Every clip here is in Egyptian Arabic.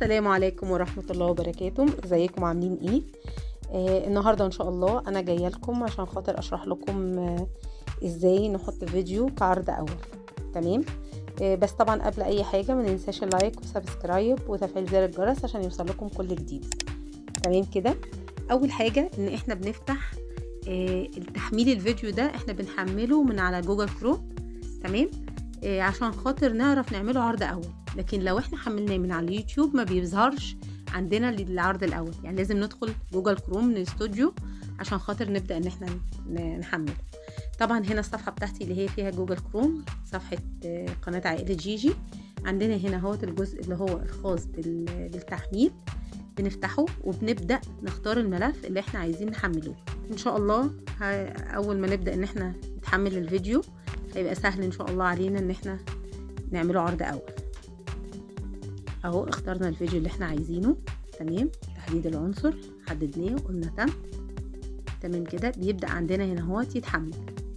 السلام عليكم ورحمة الله وبركاته ازيكم عاملين ايه آه النهاردة ان شاء الله انا جاية لكم عشان خاطر اشرح لكم آه ازاي نحط فيديو كعرض اول تمام آه بس طبعا قبل اي حاجة ما ننساش اللايك وسبسكرايب وتفعيل زر الجرس عشان يوصل لكم كل جديد تمام كده اول حاجة ان احنا بنفتح آه التحميل الفيديو ده احنا بنحمله من على جوجل كروم تمام آه عشان خاطر نعرف نعمله عرض اول لكن لو احنا حملناه من على اليوتيوب ما بيظهرش عندنا العرض الاول يعني لازم ندخل جوجل كروم من الاستوديو عشان خاطر نبدا ان احنا نحمله طبعا هنا الصفحه بتاعتي اللي هي فيها جوجل كروم صفحه قناه عائله جيجي عندنا هنا اهوت الجزء اللي هو الخاص بالتحميل بنفتحه وبنبدا نختار الملف اللي احنا عايزين نحمله ان شاء الله اول ما نبدا ان احنا نتحمل الفيديو هيبقى سهل ان شاء الله علينا ان احنا نعمله عرض اول اهو اخترنا الفيديو اللي احنا عايزينه تمام تحديد العنصر حددناه وقلنا تم تمام كده بيبدا عندنا هنا هو يتحمل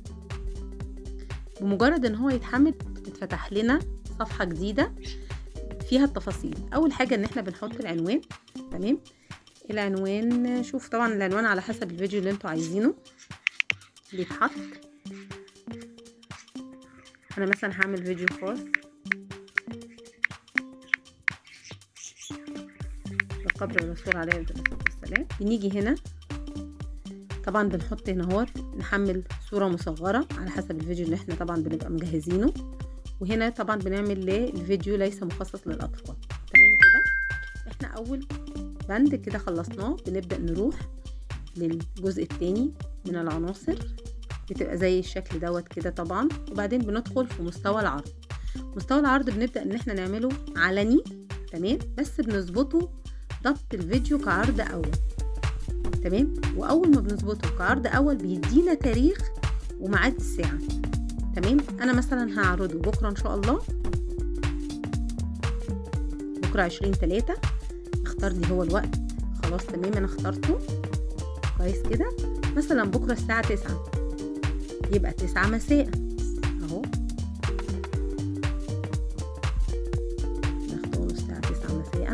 بمجرد ان هو يتحمل بتتفتح لنا صفحه جديده فيها التفاصيل اول حاجه ان احنا بنحط العنوان تمام العنوان شوف طبعا العنوان على حسب الفيديو اللي انتوا عايزينه بيتحط انا مثلا هعمل فيديو خاص قبر الرسول عليه الصلاة والسلام بنيجي هنا طبعا بنحط هنا اهوت نحمل صورة مصغرة على حسب الفيديو اللي احنا طبعا بنبقى مجهزينه وهنا طبعا بنعمل ليه الفيديو ليس مخصص للأطفال تمام كده احنا أول بند كده خلصناه بنبدأ نروح للجزء التاني من العناصر بتبقى زي الشكل دوت كده طبعا وبعدين بندخل في مستوى العرض مستوى العرض بنبدأ ان احنا نعمله علني تمام بس بنظبطه ضبط الفيديو كعرض اول تمام واول ما بنظبطه كعرض اول بيدينا تاريخ وميعاد الساعه تمام انا مثلا هعرضه بكره ان شاء الله بكره عشرين تلاتة اختار لي هو الوقت خلاص تمام انا اخترته كويس كده مثلا بكره الساعه تسعة يبقى تسعة مساء اهو نختاره الساعه تسعة مساء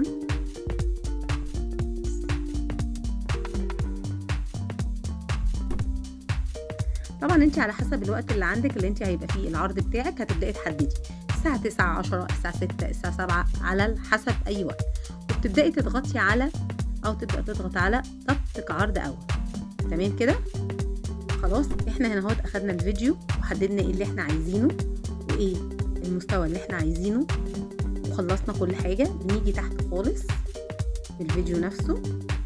طبعا انت على حسب الوقت اللي عندك اللي انت هيبقى فيه العرض بتاعك هتبداي تحددي الساعه 9 10 الساعه 6 الساعه 7 على حسب اي وقت وبتبداي تضغطي على او تبدا تضغط على ضبط كعرض اول تمام كده خلاص احنا هنا اهوت اخدنا الفيديو وحددنا ايه اللي احنا عايزينه وايه المستوى اللي احنا عايزينه وخلصنا كل حاجه بنيجي تحت خالص في الفيديو نفسه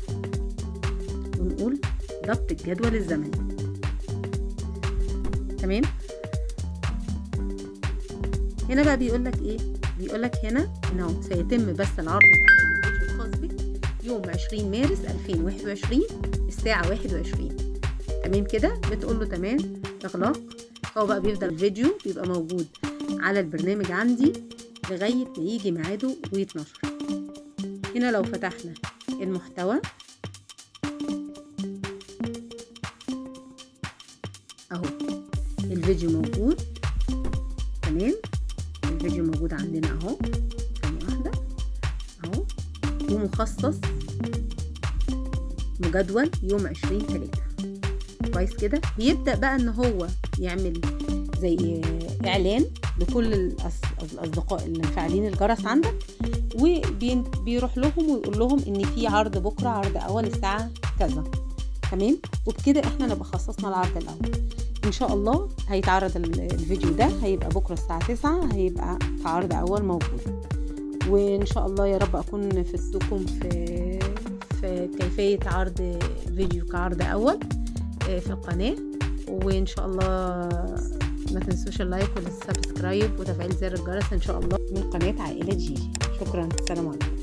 ونقول ضبط الجدول الزمني تمام هنا بقى بيقول لك ايه بيقول لك هنا انه سيتم بث العرض الاول للفيديو الخاص بك يوم 20 مارس 2021 الساعه 21 تمام كده بتقول له تمام اغلاق هو بقى بيفضل الفيديو بيبقى موجود على البرنامج عندي لغايه ما يجي ميعاده ويتنشر هنا لو فتحنا المحتوى اهو الفيديو موجود تمام الفيديو موجود عندنا اهو ثانية واحدة اهو ومخصص مجدول يوم عشرين تلاتة كويس كده بيبدأ بقى ان هو يعمل زي اعلان لكل الاصدقاء اللي مفعلين الجرس عندك وبيروح لهم ويقول لهم ان في عرض بكره عرض اول الساعه كذا تمام وبكده احنا نبقى خصصنا العرض الاول ان شاء الله هيتعرض الفيديو ده هيبقى بكره الساعه 9 هيبقى كعرض اول موجود وان شاء الله يا رب اكون فدتكم في في كيفيه عرض فيديو كعرض اول في القناه وان شاء الله ما تنسوش اللايك والسبسكرايب وتفعيل زر الجرس ان شاء الله من قناه عائله جيجي شكرا السلام عليكم